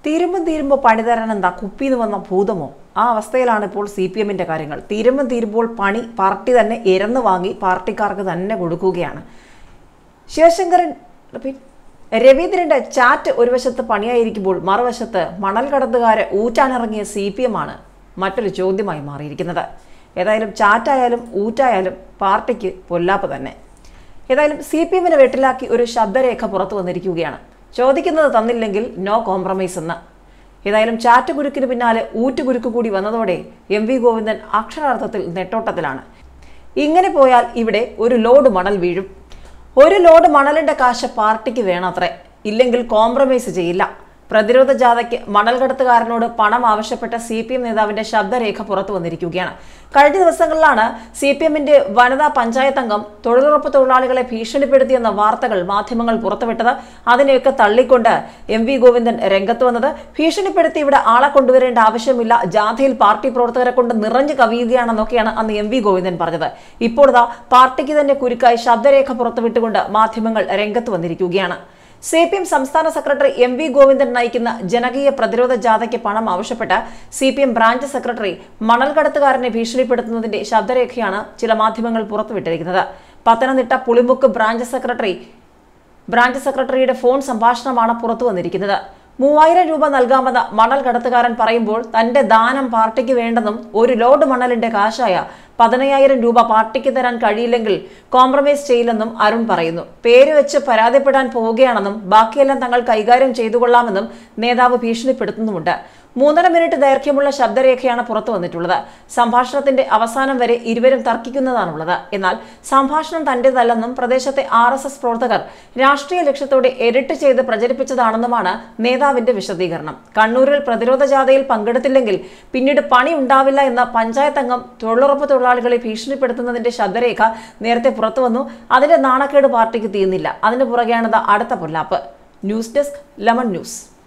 തീരുമ്പം തീരുമ്പോൾ പണി തരാൻ എന്താ കുപ്പിന്ന് വന്ന ഭൂതമോ ആ അവസ്ഥയിലാണ് ഇപ്പോൾ സി പി എമ്മിൻ്റെ കാര്യങ്ങൾ തീരുമ്പം തീരുമ്പോൾ പണി പാർട്ടി തന്നെ ഇരന്ന് വാങ്ങി പാർട്ടിക്കാർക്ക് തന്നെ കൊടുക്കുകയാണ് ശിവശങ്കരൻ റിപ്പീറ്റ് രവീന്ദ്രന്റെ ചാറ്റ് ഒരു വശത്ത് പണിയായിരിക്കുമ്പോൾ മറുവശത്ത് മണൽ കടത്തുകാരെ ഊറ്റാനിറങ്ങിയ സി പി എം ആണ് മറ്റൊരു ചോദ്യമായി മാറിയിരിക്കുന്നത് ഏതായാലും ചാറ്റായാലും ഊറ്റായാലും പാർട്ടിക്ക് പൊല്ലാപ്പ് തന്നെ ഏതായാലും സി പി എമ്മിനെ വെട്ടിലാക്കി ഒരു ശബ്ദരേഖ പുറത്തു വന്നിരിക്കുകയാണ് ചോദിക്കുന്നത് തന്നില്ലെങ്കിൽ നോ കോംപ്രമൈസ് എന്ന് ഏതായാലും ചാറ്റ് കുരുക്കിന് പിന്നാലെ ഊറ്റുകുരുക്ക് കൂടി വന്നതോടെ എം വി ഗോവിന്ദൻ അക്ഷരാർത്ഥത്തിൽ നെട്ടോട്ടത്തിലാണ് ഇങ്ങനെ പോയാൽ ഇവിടെ ഒരു ലോഡ് മണൽ വീഴും ഒരു ലോഡ് മണലിന്റെ കാശ് പാർട്ടിക്ക് വേണത്രേ ഇല്ലെങ്കിൽ കോംപ്രമൈസ് ചെയ്യില്ല പ്രതിരോധ ജാഥയ്ക്ക് മണൽ കടത്തുകാരനോട് പണം ആവശ്യപ്പെട്ട സി പി എം നേതാവിന്റെ ശബ്ദരേഖ പുറത്തു വന്നിരിക്കുകയാണ് കഴിഞ്ഞ ദിവസങ്ങളിലാണ് സി പി എമ്മിന്റെ വനിതാ പഞ്ചായത്ത് അംഗം തൊഴിലുറപ്പ് തൊഴിലാളികളെ ഭീഷണിപ്പെടുത്തിയെന്ന വാർത്തകൾ മാധ്യമങ്ങൾ പുറത്തുവിട്ടത് അതിനെയൊക്കെ തള്ളിക്കൊണ്ട് എം വി ഗോവിന്ദൻ രംഗത്ത് വന്നത് ഭീഷണിപ്പെടുത്തി ഇവിടെ ആളെ കൊണ്ടുവരേണ്ട ആവശ്യമില്ല ജാഥയിൽ പാർട്ടി പ്രവർത്തകരെ കൊണ്ട് നിറഞ്ഞു കവിയുകയാണെന്നൊക്കെയാണ് അന്ന് എം വി ഗോവിന്ദൻ പറഞ്ഞത് ഇപ്പോൾ ഇതാ പാർട്ടിക്ക് തന്നെ കുരുക്കായി ശബ്ദരേഖ പുറത്തുവിട്ടുകൊണ്ട് മാധ്യമങ്ങൾ രംഗത്ത് വന്നിരിക്കുകയാണ് സി പി എം സംസ്ഥാന സെക്രട്ടറി എം വി ഗോവിന്ദൻ നയിക്കുന്ന ജനകീയ പ്രതിരോധ ജാഥയ്ക്ക് പണം ആവശ്യപ്പെട്ട് C P M branch secretary മണൽ കടത്തുകാരനെ ഭീഷണിപ്പെടുത്തുന്നതിന്റെ ശബ്ദരേഖയാണ് ചില മാധ്യമങ്ങൾ പുറത്തുവിട്ടിരിക്കുന്നത് Pathanamthitta Pulimukku branch secretary branch സെക്രട്ടറിയുടെ ഫോൺ സംഭാഷണമാണ് പുറത്തു വന്നിരിക്കുന്നത് മൂവായിരം രൂപ നൽകാമെന്ന് മണൽ കടത്തുകാരൻ പറയുമ്പോൾ തന്റെ ദാനം പാർട്ടിക്ക് വേണ്ടെന്നും ഒരു ലോഡ് മണലിന്റെ കാശായ പതിനയ്യായിരം രൂപ പാർട്ടിക്ക് തരാൻ കഴിയില്ലെങ്കിൽ കോംപ്രമൈസ് ചെയ്യില്ലെന്നും അരുൺ പറയുന്നു പേര് വെച്ച് പരാതിപ്പെടാൻ പോവുകയാണെന്നും ബാക്കിയെല്ലാം തങ്ങൾ കൈകാര്യം ചെയ്തുകൊള്ളാമെന്നും നേതാവ് ഭീഷണിപ്പെടുത്തുന്നുമുണ്ട് മൂന്നര മിനിറ്റ് ദൈർഘ്യമുള്ള ശബ്ദരേഖയാണ് പുറത്തു വന്നിട്ടുള്ളത് സംഭാഷണത്തിന്റെ അവസാനം വരെ ഇരുവരും തർക്കിക്കുന്നതാണുള്ളത് എന്നാൽ സംഭാഷണം തന്റേതല്ലെന്നും പ്രദേശത്തെ ആർ എസ് എസ് പ്രവർത്തകർ രാഷ്ട്രീയ ലക്ഷ്യത്തോടെ എഡിറ്റ് ചെയ്ത് പ്രചരിപ്പിച്ചതാണെന്നുമാണ് നേതാവിന്റെ വിശദീകരണം കണ്ണൂരിൽ പ്രതിരോധ ജാഥയിൽ പങ്കെടുത്തില്ലെങ്കിൽ പിന്നീട് പണി ഉണ്ടാവില്ല എന്ന പഞ്ചായത്ത് അംഗം തൊഴിലുറപ്പ് തൊഴിലാളികളെ ഭീഷണിപ്പെടുത്തുന്നതിന്റെ ശബ്ദരേഖ നേരത്തെ പുറത്തു വന്നു അതിന്റെ നാണക്കേട് പാർട്ടിക്ക് തീർന്നില്ല അതിന് പുറകെയാണിത് അടുത്ത പൊല്ലാപ്പ് ന്യൂസ് ഡെസ്ക് ലെമൺ ന്യൂസ്